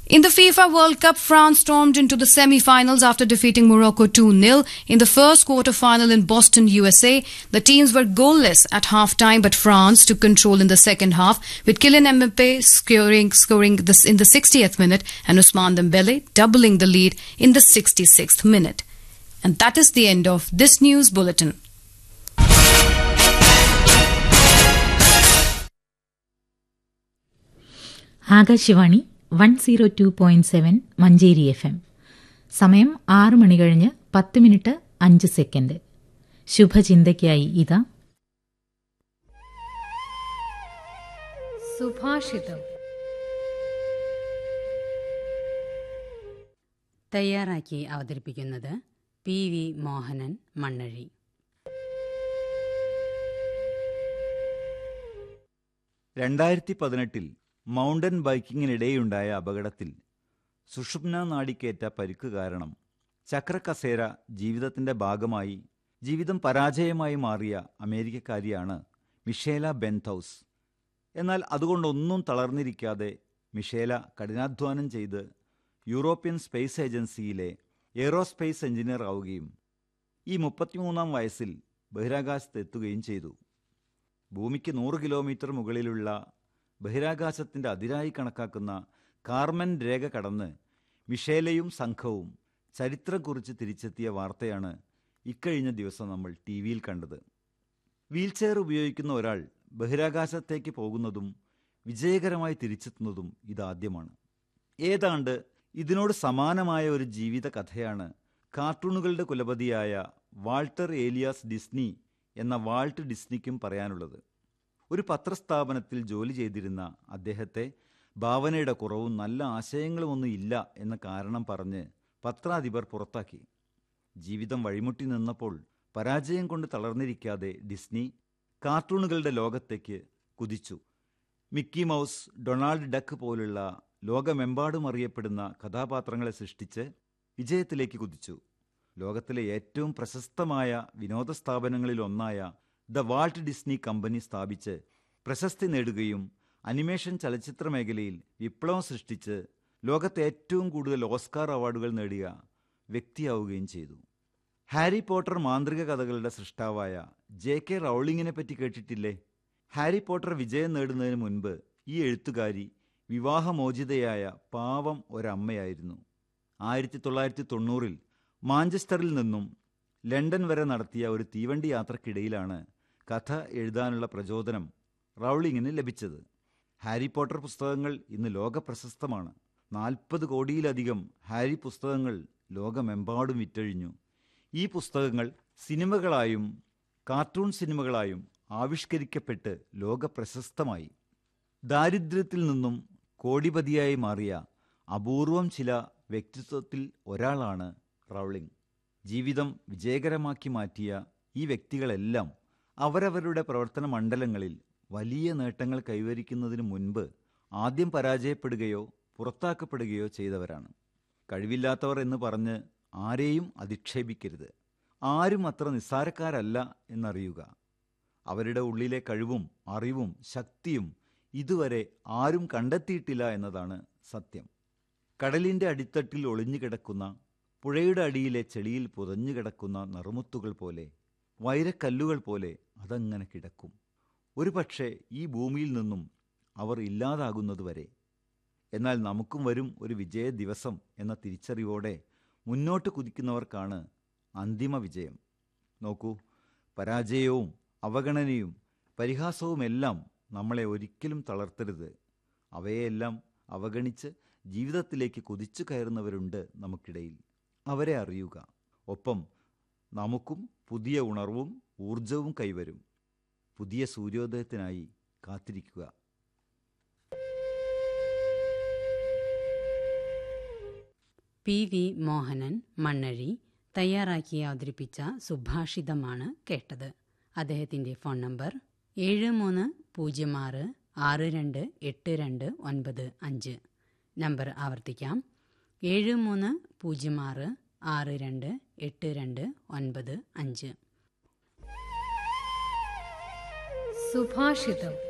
In the FIFA World Cup, France stormed into the semi-finals after defeating Morocco 2-0 in the first quarter-final in Boston, USA. The teams were goalless at half-time, but France took control in the second half, with Kylian Mbappe scoring, scoring this in the 60th minute and Ousmane Dembele doubling the lead in the 66th minute. And that is the end of this news bulletin. Akashvani one zero two point seven Manjeri F M സമയം ആറ് മണി കഴിഞ്ഞ് പത്ത് minute അഞ്ച് second ശുഭചിന്തയ്ക്കായി ഇതാ സുഭാഷിതം തയ്യാറാക്കി അവതരിപ്പിക്കുന്നത് P V Mohanan മണ്ണഴി രണ്ടായിരത്തി പതിനെട്ടിൽ മൗണ്ടൻ ബൈക്കിങ്ങിനിടെയുണ്ടായ അപകടത്തിൽ സുഷുപ്ന നാടിക്കേറ്റ പരിക്ക് കാരണം ചക്രകസേര ജീവിതത്തിന്റെ ഭാഗമായി ജീവിതം പരാജയമായി മാറിയ അമേരിക്കക്കാരിയാണ് മിഷേല ബെൻതൌസ് എന്നാൽ അതുകൊണ്ടൊന്നും തളർന്നിരിക്കാതെ മിഷേല കഠിനാധ്വാനം ചെയ്ത് യൂറോപ്യൻ സ്പേസ് ഏജൻസിയിലെ എയ്റോസ്പേസ് എഞ്ചിനീയർ ആവുകയും ഈ മുപ്പത്തിമൂന്നാം വയസ്സിൽ ബഹിരാകാശത്ത് എത്തുകയും ചെയ്തു ഭൂമിക്ക് നൂറ് കിലോമീറ്റർ മുകളിലുള്ള ബഹിരാകാശത്തിന്റെ അതിരായി കണക്കാക്കുന്ന കാർമൻ രേഖ കടന്ന് മിഷേലയും സംഘവും ചരിത്രം കുറിച്ച് തിരിച്ചെത്തിയ വാർത്തയാണ് ഇക്കഴിഞ്ഞ ദിവസം നമ്മൾ ടി വിയിൽ കണ്ടത് വീൽചെയർ ഉപയോഗിക്കുന്ന ഒരാൾ ബഹിരാകാശത്തേക്ക് പോകുന്നതും വിജയകരമായി തിരിച്ചെത്തുന്നതും ഇതാദ്യമാണ് ഏതാണ്ട് ഇതിനോട് സമാനമായ ഒരു ജീവിത കഥയാണ് കാർട്ടൂണുകളുടെ കുലപതിയായ വാൾട്ടർ ഏലിയാസ് ഡിസ്നി എന്ന വാൾട്ട് ഡിസ്നിക്കും പറയാനുള്ളത് ഒരു പത്രസ്ഥാപനത്തിൽ ജോലി ചെയ്തിരുന്ന അദ്ദേഹത്തെ ഭാവനയുടെ കുറവും നല്ല ആശയങ്ങളുമൊന്നും ഇല്ല എന്ന കാരണം പറഞ്ഞ് പത്രാധിപർ പുറത്താക്കി ജീവിതം വഴിമുട്ടി നിന്നപ്പോൾ പരാജയം കൊണ്ട് തളർന്നിരിക്കാതെ ഡിസ്നി കാർട്ടൂണുകളുടെ ലോകത്തേക്ക് കുതിച്ചു മിക്കി മൗസ് ഡൊണാൾഡ് ഡക്ക് പോലുള്ള ലോകമെമ്പാടും അറിയപ്പെടുന്ന കഥാപാത്രങ്ങളെ സൃഷ്ടിച്ച് വിജയത്തിലേക്ക് കുതിച്ചു ലോകത്തിലെ ഏറ്റവും പ്രശസ്തമായ വിനോദ സ്ഥാപനങ്ങളിൽ ഒന്നായ ദ വാൾട്ട് ഡിസ്നി കമ്പനി സ്ഥാപിച്ച് പ്രശസ്തി നേടുകയും അനിമേഷൻ ചലച്ചിത്ര മേഖലയിൽ വിപ്ലവം സൃഷ്ടിച്ച് ലോകത്തെ ഏറ്റവും കൂടുതൽ ഓസ്കാർ അവാർഡുകൾ നേടിയ വ്യക്തിയാവുകയും ചെയ്തു ഹാരി പോട്ടർ മാന്ത്രിക കഥകളുടെ സൃഷ്ടാവായ ജെ കെ റൗളിങ്ങിനെ പറ്റി കേട്ടിട്ടില്ലേ ഹാരി പോട്ടർ വിജയം നേടുന്നതിന് മുൻപ് ഈ എഴുത്തുകാരി വിവാഹമോചിതയായ പാവം ഒരമ്മയായിരുന്നു ആയിരത്തി തൊള്ളായിരത്തി തൊണ്ണൂറിൽ മാഞ്ചസ്റ്ററിൽ നിന്നും ലണ്ടൻ വരെ നടത്തിയ ഒരു തീവണ്ടി യാത്രക്കിടയിലാണ് കഥ എഴുതാനുള്ള പ്രചോദനം റൗളിങ്ങിന് ലഭിച്ചത് ഹാരി പോട്ടർ പുസ്തകങ്ങൾ ഇന്ന് ലോകപ്രശസ്തമാണ് നാൽപ്പത് കോടിയിലധികം ഹാരി പുസ്തകങ്ങൾ ലോകമെമ്പാടും വിറ്റഴിഞ്ഞു ഈ പുസ്തകങ്ങൾ സിനിമകളായും കാർട്ടൂൺ സിനിമകളായും ആവിഷ്കരിക്കപ്പെട്ട് ലോകപ്രശസ്തമായി ദാരിദ്ര്യത്തിൽ നിന്നും കോടിപതിയായി മാറിയ അപൂർവം ചില വ്യക്തിത്വത്തിൽ ഒരാളാണ് റൗളിംഗ് ജീവിതം വിജയകരമാക്കി മാറ്റിയ ഈ വ്യക്തികളെല്ലാം അവരവരുടെ പ്രവർത്തന മണ്ഡലങ്ങളിൽ വലിയ നേട്ടങ്ങൾ കൈവരിക്കുന്നതിന് മുൻപ് ആദ്യം പരാജയപ്പെടുകയോ പുറത്താക്കപ്പെടുകയോ ചെയ്തവരാണ് കഴിവില്ലാത്തവർ എന്ന് പറഞ്ഞ് ആരെയും അധിക്ഷേപിക്കരുത് ആരും അത്ര നിസ്സാരക്കാരല്ല എന്നറിയുക അവരുടെ ഉള്ളിലെ കഴിവും അറിവും ശക്തിയും ഇതുവരെ ആരും കണ്ടെത്തിയിട്ടില്ല എന്നതാണ് സത്യം കടലിൻ്റെ അടിത്തട്ടിൽ ഒളിഞ്ഞു കിടക്കുന്ന പുഴയുടെ അടിയിലെ ചെളിയിൽ പുതഞ്ഞു കിടക്കുന്ന നറുമുത്തുകൾ പോലെ വൈരക്കല്ലുകൾ പോലെ അതങ്ങനെ കിടക്കും ഒരു പക്ഷേ ഈ ഭൂമിയിൽ നിന്നും അവർ ഇല്ലാതാകുന്നതുവരെ എന്നാൽ നമുക്കും വരും ഒരു വിജയ ദിവസം എന്ന തിരിച്ചറിവോടെ മുന്നോട്ട് കുതിക്കുന്നവർക്കാണ് അന്തിമ വിജയം നോക്കൂ പരാജയവും അവഗണനയും പരിഹാസവുമെല്ലാം നമ്മളെ ഒരിക്കലും തളർത്തരുത് അവയെല്ലാം അവഗണിച്ച് ജീവിതത്തിലേക്ക് കുതിച്ചു കയറുന്നവരുണ്ട് നമുക്കിടയിൽ അവരെ അറിയുക ഒപ്പം നമുക്കും പുതിയ ഉണർവും ഊർജവും കൈവരും പുതിയ സൂര്യോദയത്തിനായി കാത്തിരിക്കുക പി വി മോഹനൻ മണ്ണഴി തയ്യാറാക്കി അവതരിപ്പിച്ച സുഭാഷിതമാണ് കേട്ടത് അദ്ദേഹത്തിന്റെ ഫോൺ നമ്പർ ഏഴ് മൂന്ന് പൂജ്യം ആറ് ആറ് രണ്ട് എട്ട് രണ്ട് ഒൻപത് അഞ്ച് നമ്പർ ആവർത്തിക്കാം ഏഴ് മൂന്ന് പൂജ്യം ആറ് ആറ് രണ്ട് എട്ട് രണ്ട് ഒൻപത് അഞ്ച് സുഭാഷിതം